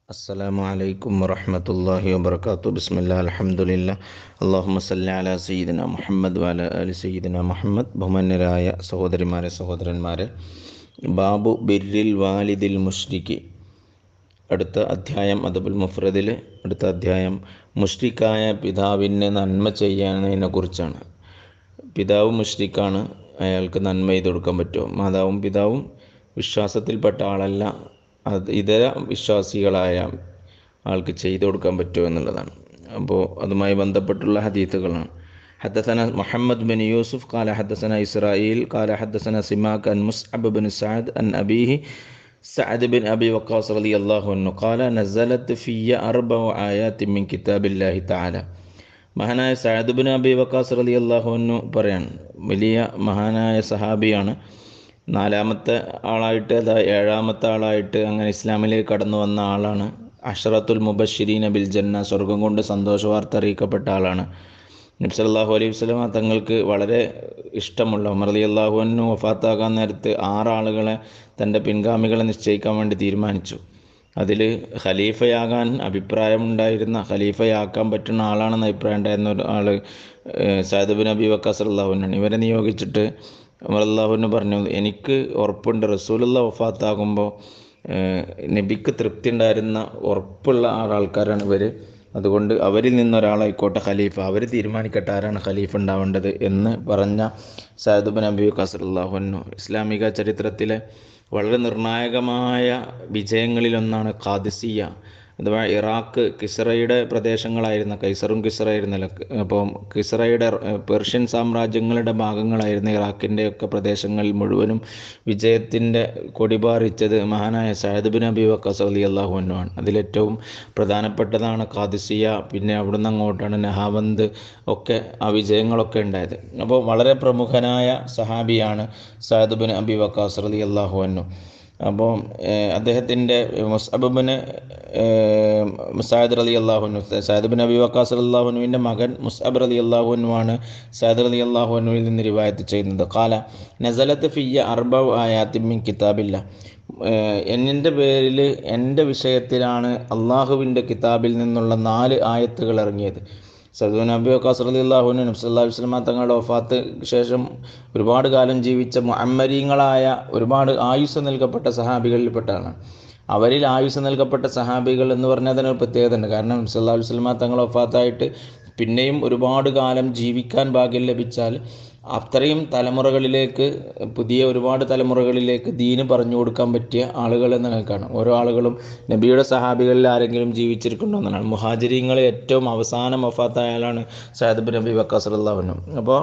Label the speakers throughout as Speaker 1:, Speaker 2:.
Speaker 1: السلام عليكم ورحمة الله وبركاته بسم الله الحمد لله اللهم صل على سيدنا മുഹമ്മദ് വാല അലി സയ്യിദിന മുഹമ്മദ് ബഹുമാന്യരായ സഹോദരിമാരെ സഹോദരന്മാരെ ബാബു ബിരിൽ വാലിദിൽ മുഷ്രിഖി അടുത്ത അധ്യായം അദബുൽ മുഫ്രദിൽ അടുത്ത അധ്യായം മുഷ്രിഖായ പിതാവിന് നന്മ ചെയ്യുന്നതിനെ കുറിച്ചാണ് പിതാവ് മുഷ്രിഖാണ് അയാൾക്ക് നന്മ ചെയ്ത് കൊടുക്കാൻ പറ്റുമോ മാതാവും പിതാവും വിശ്വാസത്തിൽപ്പെട്ട ആളല്ല അത് ഇതര വിശ്വാസികളായ ആൾക്ക് ചെയ്തു കൊടുക്കാൻ പറ്റുമോ എന്നുള്ളതാണ് അപ്പോൾ അതുമായി ബന്ധപ്പെട്ടുള്ള ഹദീത്തുകളാണ് حدثنا محمد بن يوسف قال حدثنا إسرائيل قال حدثنا سماك عن مصعب بن سعد عن أبيه سعد بن أبي وقاص رضي الله عنه قال نزلت في أربع آيات من كتاب الله تعالى മഹാനായ സഅദ് ബിൻ അബി വക്കാസ് റലി അള്ളാഹുവിനു പറയാണ് വലിയ മഹാനായ സഹാബിയാണ് നാലാമത്തെ ആളായിട്ട് അതാ ഏഴാമത്തെ ആളായിട്ട് അങ്ങനെ ഇസ്ലാമിലേക്ക് കടന്നു വന്ന ആളാണ് അഷറത്തുൽ മുബഷിരീൻ ബിൽ ജന്ന സ്വർഗം കൊണ്ട് സന്തോഷ വാർത്ത അറിയിക്കപ്പെട്ട ആളാണ് നബ്സല്ലാഹു അലൈഹി വസ്ലമ തങ്ങൾക്ക് വളരെ ഇഷ്ടമുള്ള ഉമർ അലി അള്ളാഹുവിനു വഫാത്താകാൻ നേരത്ത് ആറാളുകളെ തൻ്റെ പിൻഗാമികളെ നിശ്ചയിക്കാൻ വേണ്ടി തീരുമാനിച്ചു അതിൽ ഖലീഫയാകാൻ അഭിപ്രായമുണ്ടായിരുന്ന ഖലീഫയാക്കാൻ പറ്റുന്ന ആളാണെന്ന് അഭിപ്രായം ഉണ്ടായിരുന്ന ഒരാൾ സാദബിൻ അബി വക്കാസ് അള്ളാഹുനാണ് ഇവരെ നിയോഗിച്ചിട്ട് ഉമർ അള്ളാഹുവിന് പറഞ്ഞു എനിക്ക് ഉറപ്പുണ്ട് റസൂലുള്ള വഫാത്താകുമ്പോൾ നബിക്ക് തൃപ്തി ഉണ്ടായിരുന്ന ഉറപ്പുള്ള ആൾക്കാരാണ് ഇവർ അതുകൊണ്ട് അവരിൽ നിന്നൊരാളായിക്കോട്ടെ ഖലീഫ അവർ തീരുമാനിക്കട്ടെ ആരാണ് ഖലീഫ ഉണ്ടാവേണ്ടത് എന്ന് പറഞ്ഞ സാദുബൻ അബി കസറുല്ലാഹുന്നു ഇസ്ലാമിക ചരിത്രത്തിലെ വളരെ നിർണായകമായ വിജയങ്ങളിലൊന്നാണ് ഖാദിസിയ അഥവാ ഇറാഖ് കിസ്റയുടെ പ്രദേശങ്ങളായിരുന്ന കൈസറും കിസ്റയായിരുന്നല്ലോ അപ്പോൾ കിസ്റയുടെ പേർഷ്യൻ സാമ്രാജ്യങ്ങളുടെ ഭാഗങ്ങളായിരുന്ന ഇറാഖിൻ്റെയൊക്കെ പ്രദേശങ്ങളിൽ മുഴുവനും വിജയത്തിൻ്റെ കൊടിപാറിച്ചത് മഹാനായ സയദ് ബിൻ അബി വക്കാസ് അലി അള്ളാഹുവിനുമാണ് അതിലേറ്റവും പ്രധാനപ്പെട്ടതാണ് ഖാദിസിയ പിന്നെ അവിടുന്ന് അങ്ങോട്ടാണ് നഹാവന്ത് ഒക്കെ ആ വിജയങ്ങളൊക്കെ ഉണ്ടായത് അപ്പോൾ വളരെ പ്രമുഖനായ സഹാബിയാണ് സയദ് ബിൻ അബി വക്കാസ് അലി അള്ളാഹുവിനു അപ്പോൾ അദ്ദേഹത്തിൻ്റെ മുസ്അബിന് മുസാദ് അലി അള്ളാഹുനു സാദ് ബിൻ അബി വക്കാസ് അള്ളാഹുനുവിൻ്റെ മകൻ മുസ്അബ് അലി അള്ളാഹുനുവാണ് സാദ് അലി അള്ളാഹുനുവിൽ നിന്ന് റിവായത്ത് ചെയ്യുന്നത് കാല നസലത്ത് ഫിയ അർബ ആയാത്തിമിൻ കിതാബില്ല എന്നിൻ്റെ പേരിൽ എൻ്റെ വിഷയത്തിലാണ് അള്ളാഹുവിൻ്റെ കിതാബിൽ നിന്നുള്ള നാല് ആയത്തുകൾ ഇറങ്ങിയത് സദു നബി വക്കാസ് അലി അള്ളാഹുവിന് നബ്സല്ലാ വസ്ലമ തങ്ങളുടെ വഫാത്ത് ശേഷം ഒരുപാട് കാലം ജീവിച്ച മുഅമ്മരീങ്ങളായ ഒരുപാട് ആയുസ് നൽകപ്പെട്ട സഹാബികളിൽപ്പെട്ടാണ് അവരിൽ ആയുസ് നൽകപ്പെട്ട സഹാബികൾ എന്ന് പറഞ്ഞാൽ അതിനൊരു പ്രത്യേകത ഉണ്ട് കാരണം നബ്സല്ലാ വസ്ലമ തങ്ങൾ വഫാത്തായിട്ട് പിന്നെയും ഒരുപാട് കാലം ജീവിക്കാൻ ഭാഗ്യം ലഭിച്ചാൽ അത്രയും തലമുറകളിലേക്ക് പുതിയ ഒരുപാട് തലമുറകളിലേക്ക് ദീന് പറഞ്ഞു കൊടുക്കാൻ പറ്റിയ ആളുകൾ എന്ന് കാണാം ഓരോ ആളുകളും നബിയുടെ സഹാബികളിൽ ആരെങ്കിലും ജീവിച്ചിരിക്കുന്നുണ്ടോ എന്നാണ് മുഹാജിരിങ്ങൾ ഏറ്റവും അവസാനം വഫാത്തായ ആളാണ് സയദ് നബി വക്കാസുല്ലാഹുനും അപ്പോൾ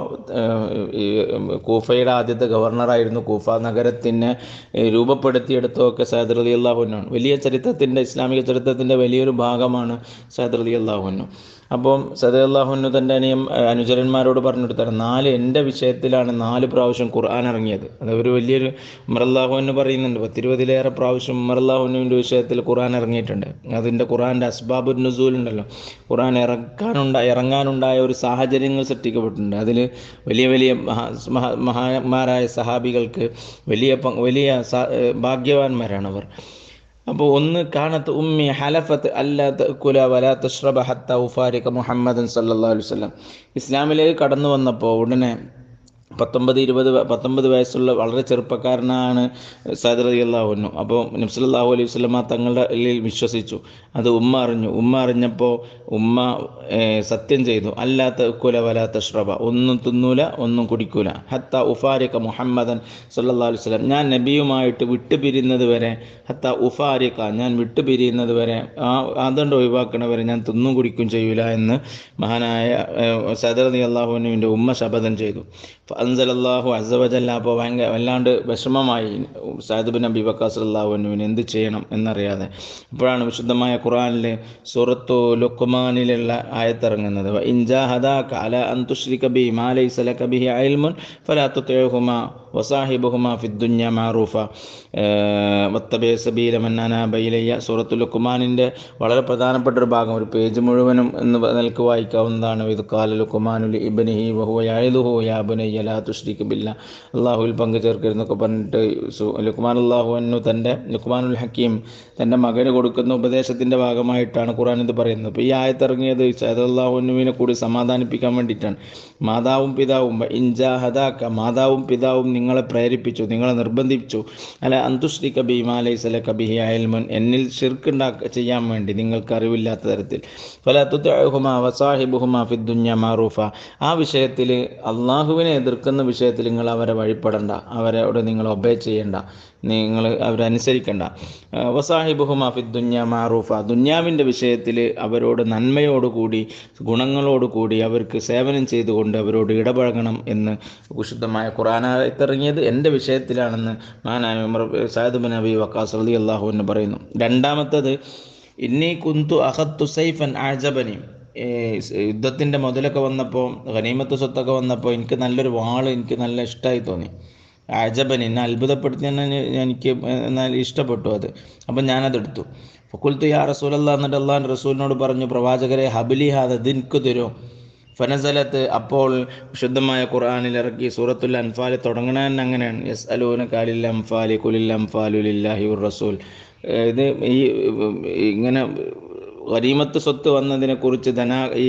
Speaker 1: ഈ കൂഫയുടെ ആദ്യത്തെ ഗവർണറായിരുന്നു കൂഫ നഗരത്തിനെ രൂപപ്പെടുത്തിയെടുത്തതൊക്കെ സയദ് അലി അള്ളാഹുനാണ് വലിയ ചരിത്രത്തിൻ്റെ ഇസ്ലാമിക ചരിത്രത്തിൻ്റെ വലിയൊരു ഭാഗമാണ് സയദ് അലി അള്ളാഹുനു അപ്പം സദ അള്ളാഹുനു തൻ്റെ അനിയം അനുചരന്മാരോട് പറഞ്ഞു കൊടുത്താണ് നാല് എൻ്റെ വിഷയത്തിലാണ് നാല് പ്രാവശ്യം ഖുർആൻ ഇറങ്ങിയത് അത് ഒരു വലിയൊരു ഉമറല്ലാഹുവിന് പറയുന്നുണ്ട് പത്തിരുപതിലേറെ പ്രാവശ്യം ഉമറല്ലാഹുവിൻ്റെ വിഷയത്തിൽ ഖുർആൻ ഇറങ്ങിയിട്ടുണ്ട് അതിൻ്റെ ഖുർആൻ്റെ അസ്ബാബു നുസൂൽ ഉണ്ടല്ലോ ഖുർആൻ ഇറക്കാനുണ്ടായ ഇറങ്ങാനുണ്ടായ ഒരു സാഹചര്യങ്ങൾ സൃഷ്ടിക്കപ്പെട്ടിട്ടുണ്ട് അതിൽ വലിയ വലിയ മഹാ മഹാന്മാരായ സഹാബികൾക്ക് വലിയ വലിയ ഭാഗ്യവാന്മാരാണ് അവർ അപ്പോൾ ഒന്ന് കാണത്ത് ഉമ്മി ഹലഫത്ത് അല്ലാത്ത കുല വലാ തഷ്റബ ഹത്ത ഉഫാരിക മുഹമ്മദൻ സല്ലാ അലൈഹി വല്ലം ഇസ്ലാമിലേക്ക് കടന്നു വന്നപ്പോൾ ഉടനെ പത്തൊമ്പത് ഇരുപത് പത്തൊമ്പത് വയസ്സുള്ള വളരെ ചെറുപ്പക്കാരനാണ് സദർ അലി അള്ളാഹുന്നു അപ്പോൾ നബ്സല്ലാഹു അലൈഹി വസ്ലമ തങ്ങളുടെ വിശ്വസിച്ചു അത് ഉമ്മ അറിഞ്ഞു ഉമ്മ അറിഞ്ഞപ്പോൾ ഉമ്മ സത്യം ചെയ്തു അല്ലാത്ത കുല വലാത്ത ഷ്രബ ഒന്നും തിന്നൂല ഒന്നും കുടിക്കൂല ഹത്ത ഉഫാരിക്ക മുഹമ്മദൻ സല്ലാ അലൈഹി സ്വലം ഞാൻ നബിയുമായിട്ട് വിട്ടുപിരിയുന്നത് വരെ ഹത്ത ഉഫാരിക്ക ഞാൻ വിട്ടുപിരിയുന്നത് വരെ ആ അതുകൊണ്ട് ഒഴിവാക്കണ വരെ ഞാൻ തിന്നും കുടിക്കും ചെയ്യൂല എന്ന് മഹാനായ സദർ അലി അള്ളാഹുവിനുവിൻ്റെ ഉമ്മ ശപഥം ചെയ്തു അൻസലല്ലാഹു അസവജല്ല അപ്പോൾ ഭയങ്കര വല്ലാണ്ട് വിഷമമായി സാദ് ബിൻ അബി വക്കാസ് അള്ളാഹുവിനുവിന് എന്ത് ചെയ്യണം എന്നറിയാതെ അപ്പോഴാണ് വിശുദ്ധമായ ഖുറാനിലെ സൂറത്തു ലുക്കുമാനിലുള്ള ആയത്തിറങ്ങുന്നത് ഇൻജാ ഹദാ കാല അന്തുശ്രി കബി മാലൈ സല കബി അയൽമുൻ ഫലാത്തു തേഹുമ വസാഹിബുഹുമ ഫിദ്ദുന്യ മാറൂഫ വത്തബേ സബീല മന്നാന ബൈലയ്യ സൂറത്തുൽ ലുക്കുമാനിൻ്റെ വളരെ പ്രധാനപ്പെട്ട ഒരു ഭാഗം ഒരു പേജ് മുഴുവനും എന്ന് നിലക്ക് വായിക്കാവുന്നതാണ് ഇത് കാല ലുക്കുമാനുൽ ഇബനിഹി വഹുവ യായലുഹു യാബുനയ്യ ലാ തുഷ്രിക്ക് ബില്ല അള്ളാഹുവിൽ പങ്കു ചേർക്കരുതെന്നൊക്കെ പറഞ്ഞിട്ട് സു- ലുക്മാൻ അള്ളാഹു അന്നു തൻ്റെ ലുക്മാനുൽ ഹക്കീം തൻ്റെ മകന് കൊടുക്കുന്ന ഉപദേശത്തിൻ്റെ ഭാഗമായിട്ടാണ് ഖുർആൻ ഇത് പറയുന്നത് അപ്പോൾ ഈ ആയത്തിറങ്ങിയത് സൈദ് അള്ളാഹുനുവിനെ കൂടി സമാധാനിപ്പിക്കാൻ വേണ്ടിയിട്ടാണ് മാതാവും പിതാവും ഇൻജാഹദാക്ക മാതാവും പിതാവും നിങ്ങളെ പ്രേരിപ്പിച്ചു നിങ്ങളെ നിർബന്ധിച്ചു അല്ല അന്തുഷ്രി കബി മാലൈസല കബിഹി അയൽമുൻ എന്നിൽ ഷിർക്ക് ഉണ്ടാക്ക ചെയ്യാൻ വേണ്ടി നിങ്ങൾക്ക് അറിവില്ലാത്ത തരത്തിൽ ഫലാത്തുഹുമ വസാഹിബുഹുമ ഫിദ്ദുന്യ മാറൂഫ ആ വിഷയത്തിൽ അള്ളാഹുവിനെ എതിർക്കുന്ന വിഷയത്തിൽ നിങ്ങൾ അവരെ വഴിപ്പെടണ്ട അവരോട് നിങ്ങൾ ഒബേ ചെയ്യണ്ട നിങ്ങൾ അവരനുസരിക്കണ്ട വസാഹിബുഹുമ ഫിദ്ദുന്യ മാറൂഫ ദുന്യാവിൻ്റെ വിഷയത്തിൽ അവരോട് നന്മയോടുകൂടി ഗുണങ്ങളോടുകൂടി അവർക്ക് സേവനം ചെയ്തുകൊണ്ട് അവരോട് ഇടപഴകണം എന്ന് വിശുദ്ധമായ ഖുറാനായിത്തിറങ്ങിയത് എൻ്റെ വിഷയത്തിലാണെന്ന് മാനായ Umar Sayad bin Abi Waqqas അലി അള്ളാഹു എന്ന് പറയുന്നു രണ്ടാമത്തത് ഇന്നി കുന്തു അഹത്തു സൈഫൻ ആജബനി യുദ്ധത്തിൻ്റെ മുതലൊക്കെ വന്നപ്പോൾ ഖനീമത്ത് സ്വത്തൊക്കെ വന്നപ്പോൾ എനിക്ക് നല്ലൊരു വാള് എനിക്ക് നല്ല ഇഷ്ടമായി തോന്നി അജബൻ എന്നെ അത്ഭുതപ്പെടുത്തി തന്നെ എനിക്ക് എന്നാൽ ഇഷ്ടപ്പെട്ടു അത് അപ്പം ഞാനതെടുത്തു ഫക്കുൽത്ത് യാ റസൂലല്ല എന്നിട്ട് അള്ളാൻ റസൂലിനോട് പറഞ്ഞു പ്രവാചകരെ ഹബിലി ഹാദ ദിൻക്ക് തരുമോ ഫനസലത്ത് അപ്പോൾ വിശുദ്ധമായ ഖുർആാനിൽ ഇറക്കി സൂറത്തുൽ അൻഫാൽ തുടങ്ങണ തന്നെ അങ്ങനെയാണ് യസ് അലൂന കാലിൽ അംഫാലി കുലിൽ അംഫാലുലില്ലാഹി റസൂൽ ഇത് ഈ ഇങ്ങനെ ഗരീമത്ത് സ്വത്ത് വന്നതിനെക്കുറിച്ച് ധന ഈ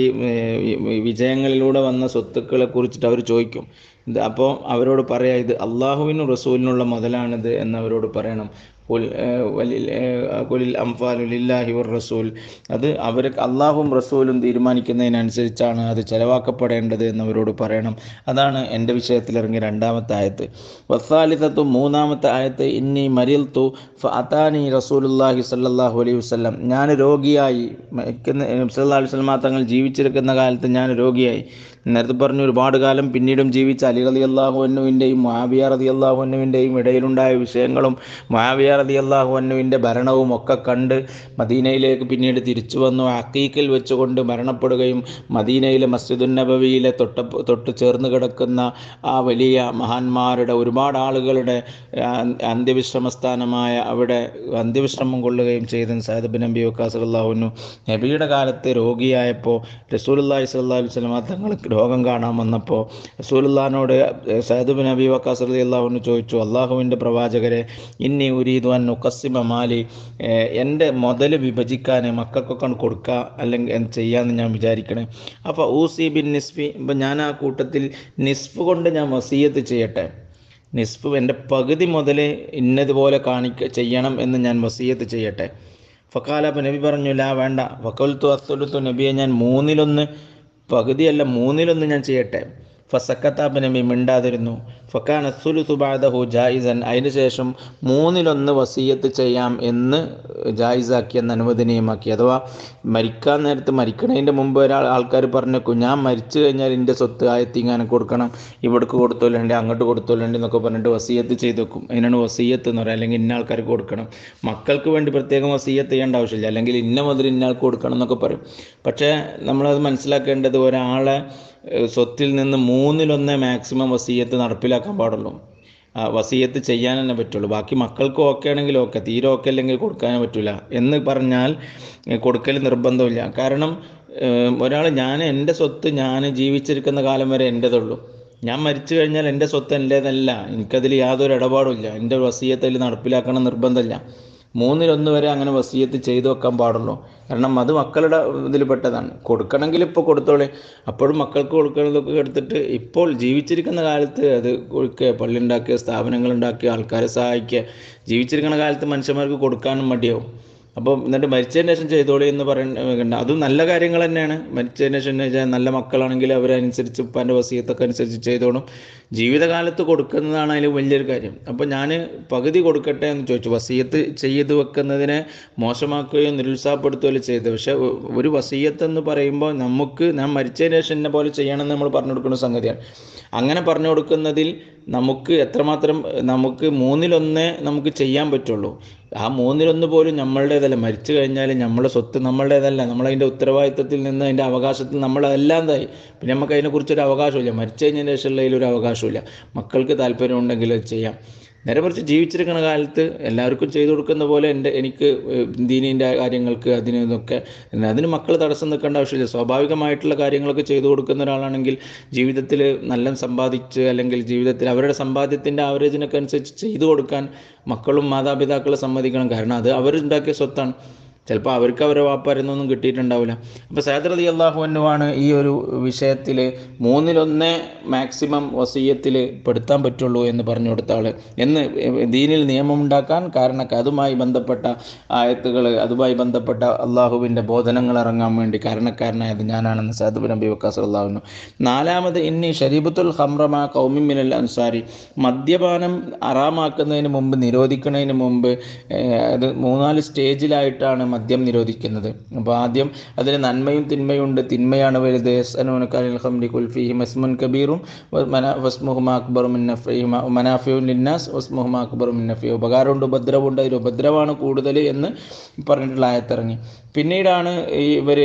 Speaker 1: ഈ വിജയങ്ങളിലൂടെ വന്ന സ്വത്തുക്കളെ കുറിച്ചിട്ട് അവർ ചോദിക്കും ഇത് അപ്പോൾ അവരോട് പറയാം ഇത് അള്ളാഹുവിനും റസൂലിനുള്ള മുതലാണിത് എന്നവരോട് പറയണം കുൽ വലിൽ കുലിൽ അംഫാലുലില്ലാഹി വർ റസൂൽ അത് അവർ അള്ളാഹും റസൂലും തീരുമാനിക്കുന്നതിനനുസരിച്ചാണ് അത് ചെലവാക്കപ്പെടേണ്ടത് എന്നവരോട് പറയണം അതാണ് എൻ്റെ വിഷയത്തിൽ ഇറങ്ങിയ രണ്ടാമത്തെ ആയത്ത് വസാലിത്തത്തു മൂന്നാമത്തെ ആയത്ത് ഇന്നി മരിൽത്തു ഫഅതാനി റസൂലുല്ലാഹി സല്ലല്ലാഹു അലൈഹി വസല്ലം ഞാൻ രോഗിയായി മരിക്കുന്ന സല്ലല്ലാഹു അലൈഹി വസല്ലം തങ്ങൾ ജീവിച്ചിരിക്കുന്ന കാലത്ത് ഞാൻ രോഗിയായി നേരത്തെ പറഞ്ഞു ഒരുപാട് കാലം പിന്നീടും ജീവിച്ച അലി റതി അള്ളാഹു അന്നുവിൻ്റെയും മാവിയ റതി അള്ളാഹു അന്നുവിൻ്റെയും ഇടയിലുണ്ടായ വിഷയങ്ങളും മാവിയ റതി അള്ളാഹു അന്നുവിൻ്റെ ഭരണവും ഒക്കെ കണ്ട് മദീനയിലേക്ക് പിന്നീട് തിരിച്ചു വന്നു അക്കീക്കിൽ വെച്ചുകൊണ്ട് മരണപ്പെടുകയും മദീനയിലെ മസ്ജിദുൻ നബവിയിലെ തൊട്ട തൊട്ട് ചേർന്ന് കിടക്കുന്ന ആ വലിയ മഹാന്മാരുടെ ഒരുപാട് ആളുകളുടെ അന്ത്യവിശ്രമ സ്ഥാനമായ അവിടെ അന്ത്യവിശ്രമം കൊള്ളുകയും ചെയ്ത സയ്യിദ് ബിൻ നബി വക്കാസ് അള്ളാഹുനു നബിയുടെ കാലത്ത് രോഗിയായപ്പോൾ റസൂലുല്ലാഹി സ്വല്ലല്ലാഹു അലൈഹി വസല്ലം തങ്ങൾക്ക് രോഗം കാണാൻ വന്നപ്പോൾ റസൂലുല്ലാഹിനോട് സയ്യിദ് ബിൻ നബി വക്കാസ് അള്ളാഹുനു ചോദിച്ചു അള്ളാഹുവിൻ്റെ പ്രവാചകരെ ഇന്നി ഉരീദു അൻ നുഖസ്സിമ മാലി എൻ്റെ മുതൽ വിഭജിക്കാൻ മക്കൾക്കൊക്കെ കൊടുക്കുക അല്ലെങ്കിൽ ചെയ്യാമെന്ന് ഞാൻ വിചാരിക്കണേ അപ്പോൾ ഊസി ബിൻ നിസ്ഫി ഇപ്പം ഞാൻ ആ കൂട്ടത്തിൽ നിസ്ഫ് കൊണ്ട് ഞാൻ വസീയത്ത് ചെയ്യട്ടെ നിസ്ഫ് എൻ്റെ പകുതി മുതൽ ഇന്നതുപോലെ കാണിക്ക ചെയ്യണം എന്ന് ഞാൻ വസീയത്ത് ചെയ്യട്ടെ ഫക്കാല അപ്പം നബി പറഞ്ഞു ലാ വേണ്ട ഫക്കൽത്തു അസ്തുലത്തു നബിയെ ഞാൻ മൂന്നിലൊന്ന് പകുതിയല്ല മൂന്നിലൊന്ന് ഞാൻ ചെയ്യട്ടെ ഫസക്കത്താബ് നബി മിണ്ടാതിരുന്നു ഫക്കാൻ അസുലുസു ബാദഹു ജായിസൻ അതിന് ശേഷം മൂന്നിലൊന്ന് വസീയത്ത് ചെയ്യാം എന്ന് ജായിസാക്കി എന്ന് അനുവദനീയമാക്കി അഥവാ മരിക്കാൻ നേരത്ത് മരിക്കണതിൻ്റെ മുമ്പ് ഒരാൾ ആൾക്കാർ പറഞ്ഞേക്കും ഞാൻ മരിച്ചു കഴിഞ്ഞാൽ എൻ്റെ സ്വത്ത് ആയത്തിങ്ങാനും കൊടുക്കണം ഇവിടേക്ക് കൊടുത്തോലുണ്ട് അങ്ങോട്ട് കൊടുത്തോലുണ്ട് എന്നൊക്കെ പറഞ്ഞിട്ട് വസീയത്ത് ചെയ്ത് വെക്കും അതിനാണ് വസീയത്ത് എന്ന് പറയുക അല്ലെങ്കിൽ ഇന്ന ആൾക്കാർക്ക് കൊടുക്കണം മക്കൾക്ക് വേണ്ടി പ്രത്യേകം വസീയത്ത് ചെയ്യേണ്ട ആവശ്യമില്ല അല്ലെങ്കിൽ ഇന്ന മുതൽ ഇന്ന ആൾക്ക് കൊടുക്കണം എന്നൊക്കെ പറയും പക്ഷേ നമ്മളത് മനസ്സിലാക്കേണ്ടത് ഒരാളെ സ്വത്തിൽ നിന്ന് മൂന്നിലൊന്നേ മാക്സിമം വസീയത്ത് നടപ്പിലാക്കാൻ പാടുള്ളൂ വസീയത്ത് ചെയ്യാൻ തന്നെ പറ്റുള്ളൂ ബാക്കി മക്കൾക്ക് ഓക്കെ ആണെങ്കിൽ ഓക്കെ തീരെ ഓക്കെ അല്ലെങ്കിൽ കൊടുക്കാനേ പറ്റില്ല എന്ന് പറഞ്ഞാൽ കൊടുക്കൽ നിർബന്ധമില്ല കാരണം ഒരാൾ ഞാൻ എൻ്റെ സ്വത്ത് ഞാൻ ജീവിച്ചിരിക്കുന്ന കാലം വരെ എൻ്റെതുള്ളൂ ഞാൻ മരിച്ചു കഴിഞ്ഞാൽ എൻ്റെ സ്വത്ത് എൻ്റേതല്ല എനിക്കതിൽ യാതൊരു ഇടപാടുമില്ല എൻ്റെ വസീയത്തിൽ നടപ്പിലാക്കണം നിർബന്ധമില്ല മൂന്നിലൊന്ന് വരെ അങ്ങനെ വസീയത്ത് ചെയ്തു വെക്കാൻ പാടുള്ളൂ കാരണം അത് മക്കളുടെ ഇതിൽ പെട്ടതാണ് കൊടുക്കണമെങ്കിൽ ഇപ്പോൾ കൊടുത്തോളെ അപ്പോഴും മക്കൾക്ക് കൊടുക്കുന്നതൊക്കെ എടുത്തിട്ട് ഇപ്പോൾ ജീവിച്ചിരിക്കുന്ന കാലത്ത് അത് കൊടുക്കുക പള്ളി ഉണ്ടാക്കുക സ്ഥാപനങ്ങൾ ഉണ്ടാക്കുക ആൾക്കാരെ സഹായിക്കുക ജീവിച്ചിരിക്കുന്ന കാലത്ത് മനുഷ്യന്മാർക്ക് കൊടുക്കാനും മടിയാവും അപ്പോൾ എന്നിട്ട് മരിച്ചതിന് ശേഷം ചെയ്തോളി എന്ന് പറയുന്ന അതും നല്ല കാര്യങ്ങൾ തന്നെയാണ് മരിച്ചതിന് ശേഷം വെച്ചാൽ നല്ല മക്കളാണെങ്കിൽ അവരനുസരിച്ച് ഉപ്പാൻ്റെ വസീയത്തൊക്കെ അനുസരിച്ച് ചെയ്തോളും ജീവിതകാലത്ത് കൊടുക്കുന്നതാണ് അതിൽ വലിയൊരു കാര്യം അപ്പോൾ ഞാൻ പകുതി കൊടുക്കട്ടെ എന്ന് ചോദിച്ചു വസീയത്ത് ചെയ്ത് വെക്കുന്നതിനെ മോശമാക്കുകയോ നിരുത്സാഹപ്പെടുത്തുകയോ ചെയ്തത് പക്ഷേ ഒരു വസീയത്ത് എന്ന് പറയുമ്പോൾ നമുക്ക് ഞാൻ മരിച്ചതിന് ശേഷം എന്നെ പോലെ ചെയ്യണമെന്ന് നമ്മൾ പറഞ്ഞു കൊടുക്കുന്ന സംഗതിയാണ് അങ്ങനെ പറഞ്ഞു കൊടുക്കുന്നതിൽ നമുക്ക് എത്രമാത്രം നമുക്ക് മൂന്നിലൊന്നേ നമുക്ക് ചെയ്യാൻ പറ്റുള്ളൂ ആ മൂന്നിലൊന്ന് പോലും നമ്മളുടേതല്ല മരിച്ചു കഴിഞ്ഞാൽ നമ്മളെ സ്വത്ത് നമ്മളുടേതല്ല നമ്മളതിൻ്റെ ഉത്തരവാദിത്തത്തിൽ നിന്ന് അതിൻ്റെ അവകാശത്തിൽ നമ്മളെല്ലാം തായി പിന്നെ നമുക്ക് അതിനെക്കുറിച്ചൊരു അവകാശമില്ല മരിച്ചു കഴിഞ്ഞതിന് ശേഷമുള്ള ഒരു അവകാശം അവകാശമില്ല മക്കൾക്ക് താല്പര്യമുണ്ടെങ്കിൽ അത് ചെയ്യാം നേരെ മറിച്ച് ജീവിച്ചിരിക്കുന്ന കാലത്ത് എല്ലാവർക്കും ചെയ്തു കൊടുക്കുന്ന പോലെ എൻ്റെ എനിക്ക് ദീനിൻ്റെ കാര്യങ്ങൾക്ക് അതിന് ഇതൊക്കെ അതിന് മക്കൾ തടസ്സം നിൽക്കേണ്ട ആവശ്യമില്ല സ്വാഭാവികമായിട്ടുള്ള കാര്യങ്ങളൊക്കെ ചെയ്തു കൊടുക്കുന്ന ഒരാളാണെങ്കിൽ ജീവിതത്തിൽ നല്ല സമ്പാദിച്ച് അല്ലെങ്കിൽ ജീവിതത്തിൽ അവരുടെ സമ്പാദ്യത്തിൻ്റെ ആവറേജിനൊക്കെ അനുസരിച്ച് ചെയ്തു കൊടുക്കാൻ മക്കളും മാതാപിതാക്കളും സമ്മതിക്കണം കാരണം അത് അവരുണ്ടാക്കിയ സ്വത്താണ് ചിലപ്പോൾ അവർക്ക് അവരെ വാപ്പാരെന്നൊന്നും കിട്ടിയിട്ടുണ്ടാവില്ല അപ്പോൾ സൈദർ അലി അള്ളാഹുവിനുമാണ് ഈ ഒരു വിഷയത്തിൽ മൂന്നിലൊന്നേ മാക്സിമം വസീയത്തിൽ പെടുത്താൻ പറ്റുള്ളൂ എന്ന് പറഞ്ഞു കൊടുത്ത ആൾ എന്ന് ദീനിൽ നിയമമുണ്ടാക്കാൻ കാരണം അതുമായി ബന്ധപ്പെട്ട ആയത്തുകൾ അതുമായി ബന്ധപ്പെട്ട അള്ളാഹുവിൻ്റെ ബോധനങ്ങൾ ഇറങ്ങാൻ വേണ്ടി കാരണക്കാരനായത് ഞാനാണെന്ന് സാദുബ് നബി വക്കാസ് അള്ളാഹുന്നു നാലാമത് ഇന്നി ഷരീബത്തുൽ ഹംറമ കൗമിമിനൽ അൻസാരി മദ്യപാനം അറാമാക്കുന്നതിന് മുമ്പ് നിരോധിക്കുന്നതിന് മുമ്പ് അത് മൂന്നാല് സ്റ്റേജിലായിട്ടാണ് മദ്യം നിരോധിക്കുന്നത് അപ്പോൾ ആദ്യം അതിൽ നന്മയും തിന്മയും ഉണ്ട് തിന്മയാണ് വലുത് ഹംലി കുൽഫിഹി മസ്മുൻ കബീറും വസ്മുഹുമ അക്ബറും മനാഫിയും ലിന്നാസ് വസ്മുഹുമ അക്ബറും നഫി ഉപകാരമുണ്ട് ഉപദ്രവമുണ്ട് അതിൽ ഉപദ്രവമാണ് കൂടുതൽ എന്ന് പറഞ്ഞിട്ടുള്ള ആയത്തിറങ്ങി പിന്നീടാണ് ഇവർ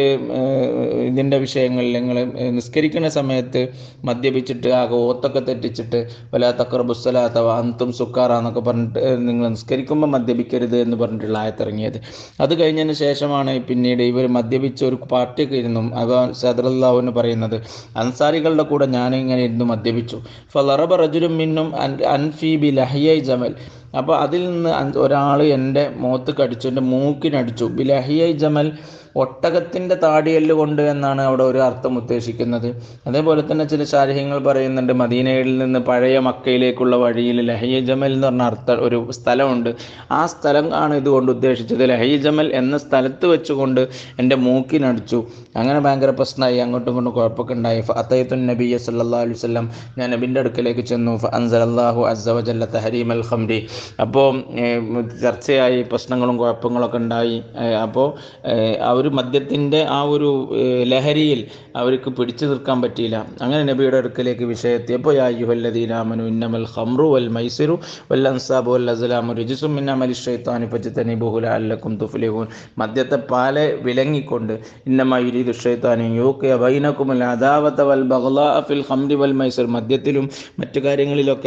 Speaker 1: ഇതിൻ്റെ വിഷയങ്ങളിൽ നിങ്ങൾ നിസ്കരിക്കുന്ന സമയത്ത് മദ്യപിച്ചിട്ട് ആകെ ഓത്തൊക്കെ തെറ്റിച്ചിട്ട് വല തക്കർബുസ്സലാത്ത അന്തും സുക്കാറ എന്നൊക്കെ പറഞ്ഞിട്ട് നിങ്ങൾ നിസ്കരിക്കുമ്പോൾ മദ്യപിക്കരുത് എന്ന് പറഞ്ഞിട്ടുള്ള ആയത്തിറങ്ങിയത് അത് കഴിഞ്ഞതിന് ശേഷമാണ് പിന്നീട് ഇവർ മദ്യപിച്ച ഒരു പാർട്ടിയൊക്കെ ഇരുന്നു അത് സദറുല്ലാഹുവിന് പറയുന്നത് അൻസാരികളുടെ കൂടെ ഞാനിങ്ങനെ ഇരുന്ന് മദ്യപിച്ചു ഫലറബ റജുലും മിന്നും അൻഫി ബി ലഹിയ ജമൽ അപ്പോൾ അതിൽ നിന്ന് ഒരാൾ എൻ്റെ മുഖത്ത് കടിച്ചു എൻ്റെ മൂക്കിനടിച്ചു ബിലഹിയ ജമൽ ഒട്ടകത്തിൻ്റെ താടിയല് കൊണ്ട് എന്നാണ് അവിടെ ഒരു അർത്ഥം ഉദ്ദേശിക്കുന്നത് അതേപോലെ തന്നെ ചില ശാരീഹ്യങ്ങൾ പറയുന്നുണ്ട് മദീനയിൽ നിന്ന് പഴയ മക്കയിലേക്കുള്ള വഴിയിൽ ലഹയ ജമൽ എന്ന് പറഞ്ഞ അർത്ഥ ഒരു സ്ഥലമുണ്ട് ആ സ്ഥലം ആണ് ഇതുകൊണ്ട് ഉദ്ദേശിച്ചത് ലഹയ ജമൽ എന്ന സ്ഥലത്ത് വെച്ചുകൊണ്ട് എൻ്റെ മൂക്കിനടിച്ചു അങ്ങനെ ഭയങ്കര പ്രശ്നമായി അങ്ങോട്ടും ഇങ്ങോട്ടും കുഴപ്പമൊക്കെ ഉണ്ടായി അത്തയത്തുൻ നബി സല്ലാ അലൈഹി വല്ലം ഞാൻ നബിൻ്റെ അടുക്കലേക്ക് ചെന്നു അൻസലല്ലാഹു അസവജല്ല തഹരീം അൽ ഖംരി അപ്പോൾ ചർച്ചയായി പ്രശ്നങ്ങളും കുഴപ്പങ്ങളൊക്കെ ഉണ്ടായി അപ്പോൾ അവർ മദ്യത്തിൻ്റെ ആ ഒരു ലഹരിയിൽ അവർക്ക് പിടിച്ചു നിൽക്കാൻ പറ്റിയില്ല അങ്ങനെ നബിയുടെ അടുക്കലേക്ക് വിഷയത്തിയപ്പോൾ യാ യുഹല്ലദീനാമനു ഇന്നമൽ ഖംറു വൽ മൈസിറു വൽ അൻസാബു വൽ അസ്ലാമു രുജിസും മിന്നമലി ഷൈത്താനി പച്ചത്തനി ബഹുല അല്ലക്കും തുഫ്ലിഹൂൻ മദ്യത്തെ പാലെ വിലങ്ങിക്കൊണ്ട് ഇന്നമയുരീദു ഷൈത്താനി യൂക്കിയ ബൈനക്കുമുൽ അദാവത്ത വൽ ബഗ്ലാ ഫിൽ ഖംരി വൽ മൈസിർ മദ്യത്തിലും മറ്റു കാര്യങ്ങളിലൊക്കെ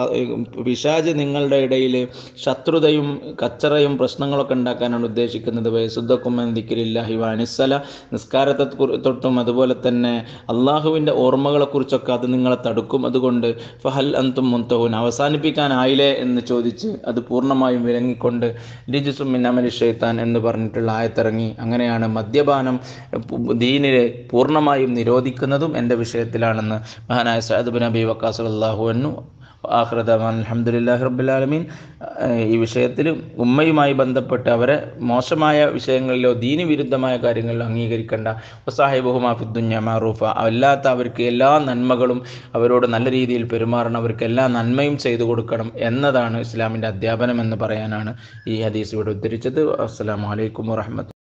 Speaker 1: പിശാജ് നിങ്ങളുടെ ഇടയിൽ ശത്രുതയും കച്ചറയും പ്രശ്നങ്ങളൊക്കെ ഉണ്ടാക്കാനാണ് ഉദ്ദേശിക്കുന്നത് വയസുദ്ധക്കും ദിക്കിലില്ലാഹി വാനിസല നിസ്കാരത്തെ തൊട്ടും അതുപോലെ തന്നെ അള്ളാഹുവിൻ്റെ ഓർമ്മകളെക്കുറിച്ചൊക്കെ അത് നിങ്ങളെ തടുക്കും അതുകൊണ്ട് ഫഹൽ അന്തും മുന്തഹുൻ അവസാനിപ്പിക്കാനായില്ലേ എന്ന് ചോദിച്ച് അത് പൂർണ്ണമായും വിലങ്ങിക്കൊണ്ട് രിജുസും മിന്നമലി ഷെയ്ത്താൻ എന്ന് പറഞ്ഞിട്ടുള്ള ആയത്തിറങ്ങി അങ്ങനെയാണ് മദ്യപാനം ദീനിലെ പൂർണ്ണമായും നിരോധിക്കുന്നതും എൻ്റെ വിഷയത്തിലാണെന്ന് മഹാനായ സഅദ് ബിൻ അബി വക്കാസ് അള്ളാഹു എന്നു ആഹ്റദാൻ അലഹമുല്ലാഹി റബ്ബുലാലമീൻ ഈ വിഷയത്തിൽ ഉമ്മയുമായി ബന്ധപ്പെട്ട് അവരെ മോശമായ വിഷയങ്ങളിലോ ദീനി വിരുദ്ധമായ കാര്യങ്ങളിലോ അംഗീകരിക്കേണ്ട സാഹിബുഹുമാഫിദ്ദുഞ്ഞ മാറൂഫ അല്ലാത്ത അവർക്ക് എല്ലാ നന്മകളും അവരോട് നല്ല രീതിയിൽ പെരുമാറണം അവർക്ക് എല്ലാ നന്മയും ചെയ്തു കൊടുക്കണം എന്നതാണ് ഇസ്ലാമിൻ്റെ അധ്യാപനം എന്ന് പറയാനാണ് ഈ ഹദീസ് ഇവിടെ ഉദ്ധരിച്ചത് അസ്സാം വലൈക്കും വാഹമത്ത്